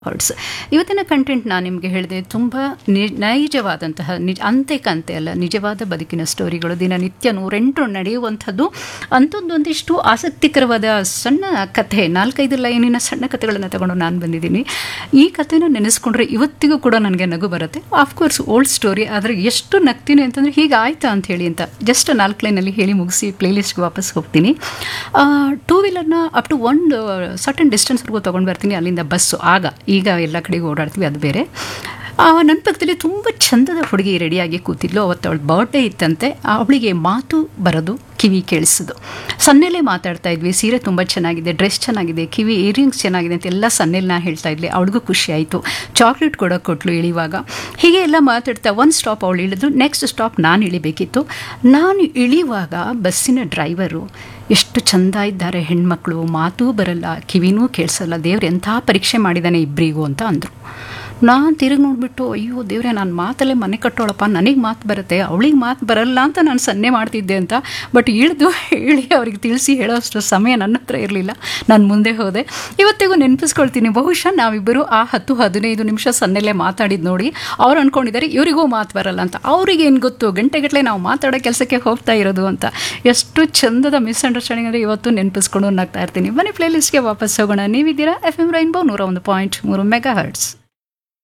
words ಇವತ್ತಿನ content ನಾನು ನಿಮಗೆ ಹೇಳಿದೆ ತುಂಬ ನಿ ನೈಜವಾದಂತಹ ನಿಜ ಅಂತೆ ಕಂತೆ ಅಲ್ಲ ನಿಜವಾದ ಬದುಕಿನ ಸ್ಟೋರಿಗಳು ದಿನನಿತ್ಯ ನೂರೆಂಟು ನಡೆಯುವಂಥದ್ದು ಅಂಥದ್ದೊಂದಿಷ್ಟು ಆಸಕ್ತಿಕರವಾದ ಸಣ್ಣ ಕಥೆ ನಾಲ್ಕೈದು ಲೈನಿನ ಸಣ್ಣ ಕಥೆಗಳನ್ನು ತಗೊಂಡು ನಾನು ಬಂದಿದ್ದೀನಿ ಈ ಕಥೆನ ನೆನೆಸ್ಕೊಂಡ್ರೆ ಇವತ್ತಿಗೂ ಕೂಡ ನನಗೆ ನಗು ಬರುತ್ತೆ ಆಫ್ಕೋರ್ಸ್ ಓಲ್ಡ್ ಸ್ಟೋರಿ ಆದರೆ ಎಷ್ಟು ನಗ್ತೀನಿ ಅಂತಂದರೆ ಹೀಗೆ ಆಯ್ತಾ ಅಂತ ಹೇಳಿ ಅಂತ ಜಸ್ಟ್ ನಾಲ್ಕು ಲೈನಲ್ಲಿ ಹೇಳಿ ಮುಗಿಸಿ ಪ್ಲೇಲಿಸ್ಟ್ಗೆ ವಾಪಸ್ ಹೋಗ್ತೀನಿ ಟೂ ವೀಲರ್ನ ಅಪ್ ಟು ಒಂದು ಸರ್ಟನ್ ಡಿಸ್ಟೆನ್ಸ್ವರೆಗೂ ತೊಗೊಂಡು ಬರ್ತೀನಿ ಅಲ್ಲಿಂದ ಬಸ್ಸು ಆಗ ಈಗ ಎಲ್ಲ ಕಡೆಗೂ ಓಡಾಡ್ತೀವಿ ಅದು ಬೇರೆ ನನ್ನ ಪಕ್ಕದಲ್ಲಿ ತುಂಬ ಚಂದದ ಹುಡುಗಿ ರೆಡಿಯಾಗಿ ಕೂತಿದ್ಲು ಅವತ್ತು ಅವಳು ಬರ್ಡೇ ಇತ್ತಂತೆ ಅವಳಿಗೆ ಮಾತು ಬರೋದು ಕಿವಿ ಕೇಳಿಸೋದು ಸನ್ನೆಲ್ಲೇ ಮಾತಾಡ್ತಾ ಇದ್ವಿ ಸೀರೆ ತುಂಬ ಚೆನ್ನಾಗಿದೆ ಡ್ರೆಸ್ ಚೆನ್ನಾಗಿದೆ ಕಿವಿ ಇಯರಿಂಗ್ಸ್ ಚೆನ್ನಾಗಿದೆ ಅಂತ ಎಲ್ಲ ಸನ್ನೆಲ್ಲಿ ನಾ ಹೇಳ್ತಾ ಇದ್ಲಿ ಅವಳಿಗೂ ಖುಷಿ ಆಯಿತು ಚಾಕ್ಲೇಟ್ ಕೊಡೋಕೆ ಕೊಟ್ಲು ಇಳಿವಾಗ ಹೀಗೆ ಎಲ್ಲ ಮಾತಾಡ್ತಾ ಒಂದು ಸ್ಟಾಪ್ ಅವಳು ಇಳಿದ್ರು ನೆಕ್ಸ್ಟ್ ಸ್ಟಾಪ್ ನಾನು ಇಳಿಬೇಕಿತ್ತು ನಾನು ಇಳಿಯುವಾಗ ಬಸ್ಸಿನ ಡ್ರೈವರು ಎಷ್ಟು ಚಂದ ಇದ್ದಾರೆ ಹೆಣ್ಮಕ್ಳು ಮಾತೂ ಬರಲ್ಲ ಕಿವಿನೂ ಕೇಳಿಸಲ್ಲ ದೇವ್ರು ಎಂಥ ಪರೀಕ್ಷೆ ಮಾಡಿದ್ದಾನೆ ಇಬ್ಬರಿಗೂ ಅಂತ ಅಂದರು ನಾನು ತಿರುಗಿ ನೋಡಿಬಿಟ್ಟು ಅಯ್ಯೋ ದೇವ್ರೆ ನಾನು ಮಾತಲ್ಲೇ ಮನೆ ಕಟ್ಟೋಳಪ್ಪ ನನಗೆ ಮಾತು ಬರುತ್ತೆ ಅವಳಿಗೆ ಮಾತು ಬರಲ್ಲ ಅಂತ ನಾನು ಸನ್ನೆ ಮಾಡ್ತಿದ್ದೆ ಅಂತ ಬಟ್ ಇಳಿದು ಹೇಳಿ ಅವ್ರಿಗೆ ತಿಳಿಸಿ ಹೇಳೋಷ್ಟು ಸಮಯ ನನ್ನ ಹತ್ರ ಇರಲಿಲ್ಲ ನಾನು ಮುಂದೆ ಹೋದೆ ಇವತ್ತಿಗೂ ನೆನಪಿಸ್ಕೊಳ್ತೀನಿ ಬಹುಶಃ ನಾವಿಬ್ಬರು ಆ ಹತ್ತು ಹದಿನೈದು ನಿಮಿಷ ಸನ್ನೆಲ್ಲೇ ಮಾತಾಡಿದ್ದು ನೋಡಿ ಅವ್ರು ಅಂದ್ಕೊಂಡಿದ್ದಾರೆ ಇವರಿಗೂ ಮಾತು ಬರಲ್ಲ ಅಂತ ಅವ್ರಿಗೆ ಏನು ಗೊತ್ತು ಗಂಟೆಗಟ್ಟಲೆ ನಾವು ಮಾತಾಡೋ ಕೆಲಸಕ್ಕೆ ಹೋಗ್ತಾ ಇರೋದು ಅಂತ ಎಷ್ಟು ಚಂದದ ಮಿಸ್ಅಂಡರ್ಸ್ಟ್ಯಾಂಡಿಂಗ್ ಅಂದರೆ ಇವತ್ತು ನೆನಪಿಸ್ಕೊಂಡು ನಗ್ತಾ ಇರ್ತೀನಿ ಬನ್ನಿ ಪ್ಲೇಲಿಸ್ಟ್ಗೆ ವಾಪಸ್ ಹೋಗೋಣ ನೀವಿದ್ದೀರಾ ಎಫ್ ಎಮ್ ರೈನ್ಬೋ ನೂರ ಒಂದು ಪಾಯಿಂಟ್ ಮೂರು ಮೆಗಾ ಹರ್ಟ್ಸ್